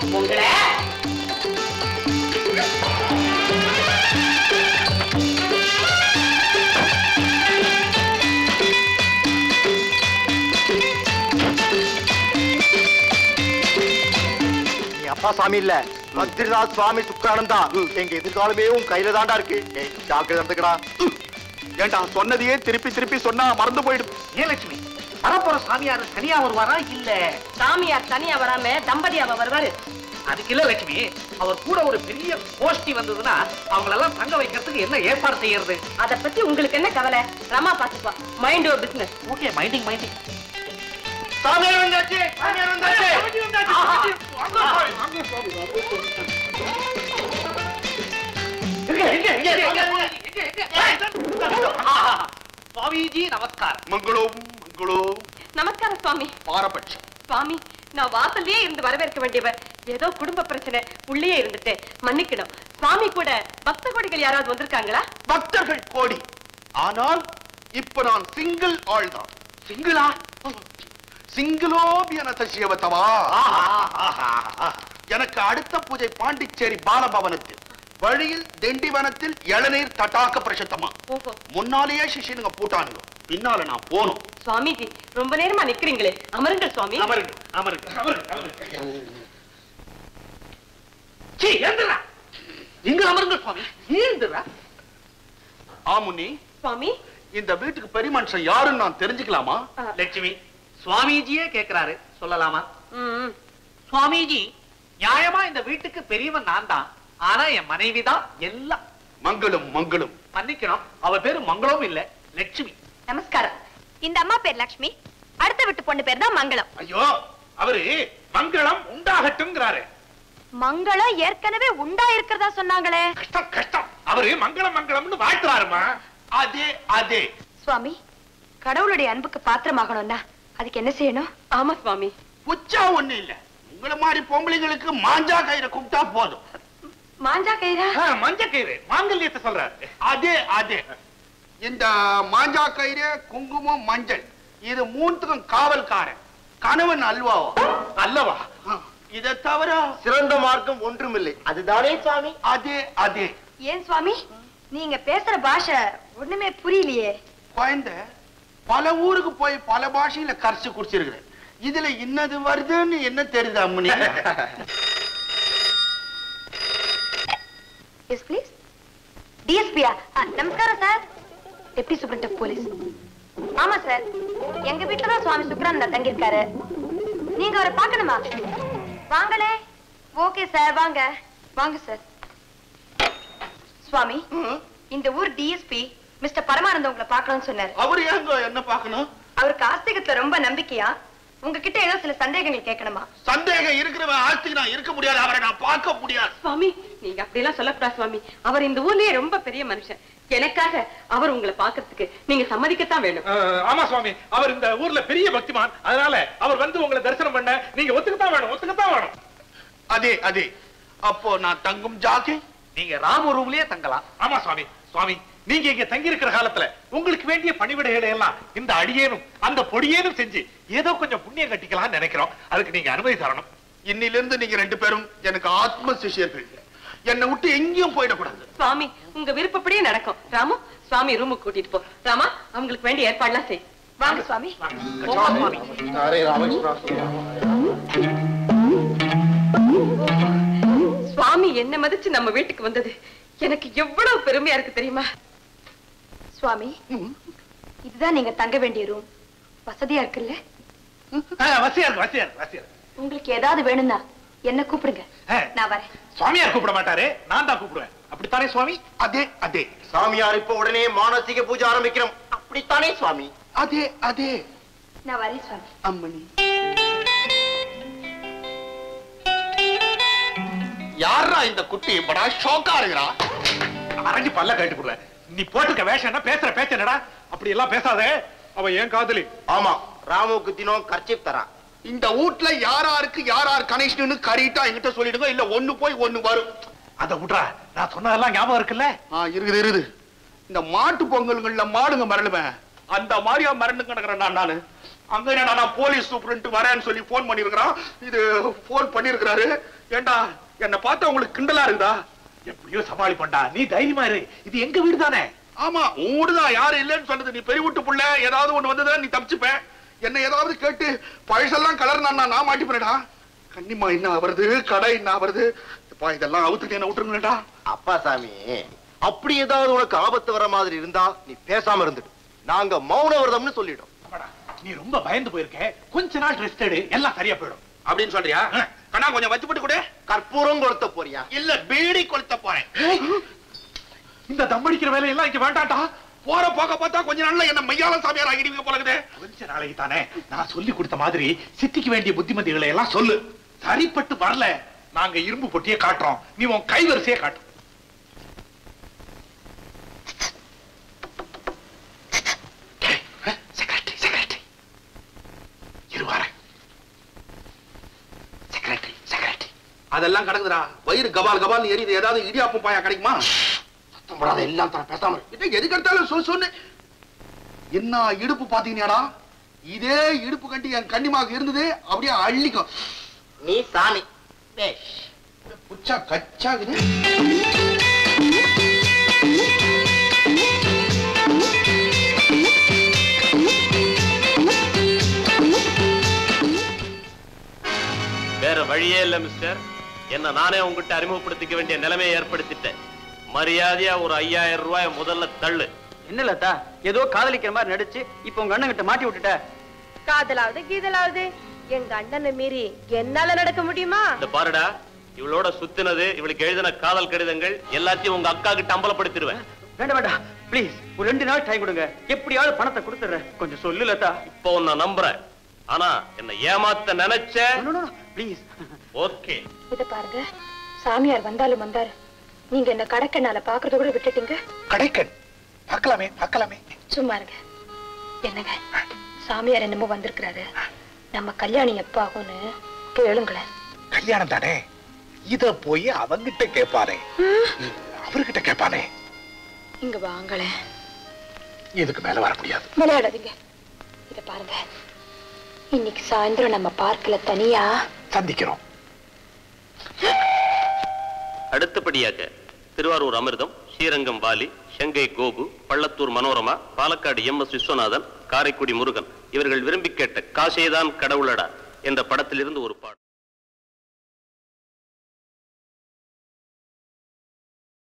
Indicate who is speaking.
Speaker 1: உங்களை
Speaker 2: நீ அப்பா சாமி இல்ல பத்ரிநாத் சுவாமி சுக்கானந்தா எங்க எதிர்காலமே உன் கையில தாண்டா இருக்கு ஏய், ஜாக்கிரதை இருந்துக்கடா
Speaker 3: ஏண்டா சொன்னதையே திருப்பி திருப்பி சொன்னா மறந்து போயிடும்
Speaker 1: ஏன் லட்சுமி வரப்போற சாமியார் தனியா வருவாரா இல்ல
Speaker 4: சாமியார் தனியா வராம தம்பதியாவ வருவாரு
Speaker 1: அதுக்கு இல்ல லட்சுமி அவர் கூட ஒரு பெரிய கோஷ்டி வந்ததுன்னா அவங்களெல்லாம் தங்க வைக்கிறதுக்கு என்ன ஏற்பாடு செய்யறது
Speaker 4: அத பத்தி உங்களுக்கு என்ன கவலை ரமா பாத்துப்பா மைண்ட் ஒரு பிசினஸ்
Speaker 1: ஓகே மைண்டிங் மைண்டிங்
Speaker 3: சாமியார் வந்தாச்சு சாமியார் வந்தாச்சு
Speaker 1: சுவாமிஜி நமஸ்காரம்
Speaker 3: மங்களம் மங்களம்
Speaker 4: நமஸ்காரம் சுவாமி
Speaker 3: பாரபட்சம்
Speaker 4: சுவாமி நான் வாசல்லயே இருந்து வரவேற்க வேண்டியவர் ஏதோ குடும்ப பிரச்சனை உள்ளே இருந்துட்டேன் மன்னிக்கணும் சுவாமி கூட பக்த கோடிகள் யாராவது வந்திருக்காங்களா
Speaker 3: பக்தர்கள் கோடி ஆனால் இப்ப நான் சிங்கிள் ஆள் தான் சிங்கிளா சிங்கிளோபியன தசியவத்தவா எனக்கு அடுத்த பூஜை பாண்டிச்சேரி பாலபவனத்தில் வழியில் திண்டிவனத்தில் இளநீர் தட்டாக்க பிரசித்தமா
Speaker 4: ஓஹோ
Speaker 3: முன்னாலேயே சிஷினுங்க பூட்டானுங்க பின்னால நான் போகணும்
Speaker 4: சுவாமிஜி ரொம்ப நேரமா நிக்கிறீங்களே அமருங்கள் சுவாமி
Speaker 1: அமருங்க அமருங்க அமருங்க அமருங்க சீ எழுந்துடா இங்க அமருங்க சுவாமி எழுந்துடா
Speaker 3: ஆமுனி
Speaker 4: சுவாமி
Speaker 3: இந்த வீட்டுக்கு பெரிய மனுஷன் யாருன்னு நான் தெரிஞ்சுக்கலாமா
Speaker 1: லட்சுமி சுவாமிஜியே கேக்குறாரு சொல்லலாமா
Speaker 4: ம்
Speaker 1: சுவாமிஜி நியாயமா இந்த வீட்டுக்கு பெரியவன் நான் தான் ஆனா என் மனைவி தான் எல்லாம்
Speaker 3: மங்களம் மங்களம்
Speaker 1: மன்னிக்கணும் அவ பேரு மங்களம் இல்ல லட்சுமி
Speaker 5: நமஸ்காரம் இந்த அம்மா பேர் லக்ஷ்மி அடுத்த வீட்டு பொண்ணு பேர் தான் மங்களம்
Speaker 3: ஐயோ அவரு மங்களம் உண்டாகட்டும்ங்கிறாரு
Speaker 5: மங்களம் ஏற்கனவே உண்டா இருக்கிறதா சொன்னாங்களே
Speaker 3: கஷ்டம் கஷ்டம் அவரு மங்களம் மங்களம்னு வாழ்த்துறாருமா அதே அதே
Speaker 5: சுவாமி கடவுளுடைய அன்புக்கு பாத்திரமாகணும்னா அதுக்கு என்ன செய்யணும்
Speaker 4: ஆமா சுவாமி
Speaker 3: உச்சா ஒண்ணு இல்ல உங்கள மாதிரி பொம்பளைங்களுக்கு மாஞ்சா கயிறை கூப்பிட்டா போதும்
Speaker 4: மாஞ்சா கயிறா
Speaker 3: மஞ்ச கயிறு மாங்கல்யத்தை சொல்றாரு அதே அதே இந்த மாஞ்சா கயிறு குங்குமம் மஞ்சள் இது மூணுத்துக்கும் காவல்காரன் கணவன் அல்வாவா அல்லவா இதை தவிர
Speaker 2: சிறந்த மார்க்கம் ஒன்றுமில்லை அதுதானே சுவாமி
Speaker 3: அதே அதே
Speaker 5: ஏன் சுவாமி நீங்க பேசுற பாஷை ஒண்ணுமே புரியலையே
Speaker 3: குழந்தை பல ஊருக்கு போய் பல பாஷையில கரைச்சு குடிச்சிருக்கிறேன் இதுல இன்னது வருதுன்னு என்ன தெரியுது அம்மனி
Speaker 5: எஸ் ப்ளீஸ் டிஎஸ்பியா நமஸ்காரம் sir deputy superintendent of police ஆமா சார் எங்க வீட்டுல தான் சுவாமி சுக்ரானந்தா தங்கியிருக்காரு நீங்க அவரை பார்க்கணுமா வாங்களே ஓகே சார் வாங்க வாங்க சார் சுவாமி இந்த ஊர் டிஎஸ்பி மிஸ்டர் பரமானந்தம் உங்களை பார்க்கணும்னு சொன்னாரு
Speaker 3: அவரு ஏங்க என்ன பார்க்கணும்
Speaker 5: அவருக்கு ஆஸ்திகத்துல ரொம்ப நம்பிக்கையா உங்ககிட்ட ஏதோ சில சந்தேகங்கள் கேட்கணுமா
Speaker 3: சந்தேகம் இருக்கிறவன் ஆஸ்திக்கு நான் இருக்க முடியாது அவரை நான் பார்க்க முடியாது
Speaker 4: சுவாமி நீங்க அப்படியெல்லாம் சொல்லக்கூடாது சுவாமி அவர் இந்த ஊர்லயே ரொம்ப பெரிய மனுஷன் எனக்காக அவர் உங்களை பாக்குறதுக்கு நீங்க சம்மதிக்கத்தான் வேணும்
Speaker 6: ஆமா சுவாமி அவர் இந்த ஊர்ல பெரிய பக்திமான் அதனால அவர் வந்து உங்களை தரிசனம் பண்ண நீங்க ஒத்துக்கத்தான் வேணும் ஒத்துக்கத்தான் வேணும்
Speaker 3: அதே அதே அப்போ நான் தங்கும் ஜாக்கி
Speaker 1: நீங்க ராம ரூம்லயே தங்கலாம்
Speaker 6: ஆமா சுவாமி சுவாமி நீங்க இங்க தங்கி இருக்கிற காலத்துல உங்களுக்கு வேண்டிய பணிவிடைகளை எல்லாம் இந்த அடியேனும் அந்த பொடியேனும் செஞ்சு ஏதோ கொஞ்சம் புண்ணியம் கட்டிக்கலாம்னு நினைக்கிறோம் அதுக்கு நீங்க அனுமதி தரணும்
Speaker 3: இன்னிலிருந்து நீங்க ரெண்டு பேரும் எனக்கு ஆத்ம சிஷியர்கள் என்னை விட்டு எங்கேயும் போயிடக்கூடாது
Speaker 4: சுவாமி உங்க விருப்பப்படியே நடக்கும் ராமு சுவாமி ரூமுக்கு கூட்டிட்டு போ ராமா அவங்களுக்கு வேண்டிய ஏற்பாடுலாம் செய்
Speaker 5: வாங்க சுவாமி
Speaker 4: போங்க, சுவாமி
Speaker 2: அரே ராமகிருஷ்ணா
Speaker 4: சுவாமி என்ன மதிச்சு நம்ம வீட்டுக்கு வந்தது எனக்கு எவ்வளவு பெருமையா இருக்கு தெரியுமா
Speaker 5: சுவாமி இதுதான் நீங்க தங்க வேண்டிய ரூம் வசதியா இருக்குல்ல
Speaker 6: வசியா இருக்கு வசியா இருக்கு வசியா இருக்கு
Speaker 5: உங்களுக்கு ஏதாவது வேணும்னா என்ன கூப்பிடுங்க
Speaker 6: ஆ.
Speaker 5: நான் வரேன்
Speaker 6: சுவாமியார் கூப்பிட மாட்டாரு நான் தான் கூப்பிடுவேன் அப்படித்தானே சுவாமி
Speaker 3: அதே அதே
Speaker 2: சாமியார் இப்ப உடனே மானசீக பூஜை ஆரம்பிக்கிறோம் அப்படித்தானே சுவாமி
Speaker 3: அதே அதே
Speaker 5: நான் வரேன் சுவாமி
Speaker 3: அம்மணி யாரா இந்த குட்டி படா ஷோக்கா இருக்கிறா
Speaker 6: அரைஞ்சு பல்ல கட்டு போடுவேன் நீ போட்டுக்க வேஷம் என்ன பேசுற பேச்ச என்னடா அப்படி எல்லாம் பேசாதே அவ ஏன் காதலி
Speaker 2: ஆமா ராமுக்கு தினம் கர்ச்சிப் தரான்
Speaker 3: இந்த வீட்ல யாராருக்கு யாரார் கனெக்ஷன் கரெக்டா என்கிட்ட சொல்லிடுங்க இல்ல ஒண்ணு போய் ஒண்ணு வரும்
Speaker 6: அத விட்றா நான் சொன்னதெல்லாம் ஞாபகம் இருக்குல்ல
Speaker 3: ஆ இருக்குது இருக்குது இந்த மாட்டு பொங்கல்கள்ல மாடுங்க மரணுவேன் அந்த மாதிரியா மறந்து கிடக்குறேன் நான் நானு அங்க என்ன நான் போலீஸ் சூப்பரண்ட் வரேன்னு சொல்லி போன் பண்ணிருக்கிறான் இது போன் பண்ணிருக்கிறாரு ஏண்டா என்ன பார்த்தா உங்களுக்கு கிண்டலா இருக்குதா
Speaker 6: எப்படியோ சமாளிப்பண்டா நீ தைரியமா இரு இது எங்க வீடு தானே
Speaker 3: ஆமா ஊடுதான் யாரும் இல்லைன்னு சொன்னது நீ பெரிய வீட்டு புள்ள ஏதாவது ஒண்ணு வந்ததுன்னா நீ தப்பிச்சுப்ப என்ன ஏதாவது கேட்டு பழசெல்லாம் கலர் நான் நான் மாட்டிப்பேனடா கன்னிமா என்ன வருது கடை என்ன வருது இப்பா இதெல்லாம் அவுத்துட்டு என்ன விட்டுருங்கடா
Speaker 2: அப்பா சாமி அப்படி ஏதாவது உனக்கு ஆபத்து வர மாதிரி இருந்தா நீ பேசாம இருந்துடு நாங்க மௌன விரதம்னு சொல்லிடுறோம்
Speaker 6: அப்பாடா, நீ ரொம்ப பயந்து போயிருக்க கொஞ்ச நாள் ரெஸ்ட் எடு எல்லாம் சரியா போயிடும்
Speaker 3: அப்படின்னு சொல்றியா கண்ணா கொஞ்சம் வச்சு போட்டு கொடு
Speaker 2: கற்பூரம் கொளுத்த போறியா
Speaker 3: இல்ல பீடி கொளுத்த போறேன்
Speaker 6: ஏய், இந்த தம்மடிக்கிற வேலையெல்லாம் இங்க வேண்டாம்டா
Speaker 3: போற போக பார்த்தா கொஞ்ச நாள்ல என்ன மையால சாமியார் ஆகிடுவீங்க போல இருக்குதே
Speaker 6: கொஞ்ச நாளைக்கு தானே நான் சொல்லி கொடுத்த மாதிரி சித்திக்கு வேண்டிய புத்திமதிகளை எல்லாம் சொல்லு சரிப்பட்டு வரல நாங்க இரும்பு பொட்டியே காட்டுறோம் நீ உன் கைவரிசையே காட்டு செக்ரட்டரி செக்ரட்டரி இருவாரன் செக்ரட்டரி செக்ரட்டரி
Speaker 3: அதெல்லாம் கிடக்குதுடா வயிறு கபால் கபால் எரியுது ஏதாவது இடியாப்பம் பாயா கிடைக்குமா சத்தம் போடாத எல்லாம் தர பேசாம இரு. இதை எதுக்கு எடுத்தாலும் சொல் சொன்னு என்ன இடுப்பு பாத்தீங்கன்னாடா இதே இடுப்பு கட்டி என் கன்னிமாக இருந்தது அப்படியே அள்ளிக்கும்
Speaker 2: நீ சாமி
Speaker 3: புச்சா கச்சாகுது
Speaker 7: வேற வழியே இல்ல மிஸ்டர் என்ன நானே உங்ககிட்ட அறிமுகப்படுத்திக்க வேண்டிய நிலைமையை ஏற்படுத்திட்டேன் மரியாதையா ஒரு ஐயாயிரம் ரூபாய் முதல்ல தள்ளு
Speaker 8: என்ன லதா ஏதோ காதலிக்கிற மாதிரி நடிச்சு இப்ப உங்க அண்ணன் கிட்ட மாட்டி விட்டுட்ட
Speaker 4: காதலாவது கீதலாவது எங்க அண்ணனை மீறி என்னால நடக்க முடியுமா
Speaker 7: இந்த பாருடா இவளோட சுத்தினது இவளுக்கு எழுதின காதல் கடிதங்கள் எல்லாத்தையும் உங்க அக்கா கிட்ட அம்பலப்படுத்திடுவேன்
Speaker 8: வேண்டாம் வேண்டாம் ப்ளீஸ் ஒரு ரெண்டு நாள் டைம் கொடுங்க எப்படியாவது பணத்தை கொடுத்துறேன் கொஞ்சம் சொல்லு லதா
Speaker 7: இப்போ உன்னை நம்புறேன் ஆனா என்ன ஏமாத்த நினைச்ச
Speaker 8: ப்ளீஸ்
Speaker 7: ஓகே
Speaker 5: இத பாருங்க சாமியார் வந்தாலும் வந்தாரு நீங்க என்ன கடக்கனால பாக்குறத கூட விட்டுட்டீங்க
Speaker 6: கடைக்கன் பார்க்கலாமே பார்க்கலாமே
Speaker 5: சும்மா இருங்க என்னங்க சாமியார் என்னமோ வந்திருக்கிறாரு நம்ம கல்யாணி எப்ப ஆகும்னு கேளுங்களேன்
Speaker 6: கல்யாணம் தானே இத போய் அவங்கிட்ட கேட்பானே அவர்கிட்ட கேட்பானே
Speaker 5: இங்க வாங்களேன்
Speaker 6: இதுக்கு மேல வர முடியாது
Speaker 5: விளையாடாதீங்க இத பாருங்க இன்னைக்கு சாயந்தரம் நம்ம பார்க்கல தனியா
Speaker 6: சந்திக்கிறோம்
Speaker 7: அடுத்தபடியாக திருவாரூர் அமிர்தம் ஸ்ரீரங்கம் வாலி செங்கை கோபு பள்ளத்தூர் மனோரமா பாலக்காடு எம் எஸ் விஸ்வநாதன் காரைக்குடி முருகன் இவர்கள் விரும்பி கேட்ட காசேதான் கடவுளடா என்ற படத்திலிருந்து ஒரு பாடல்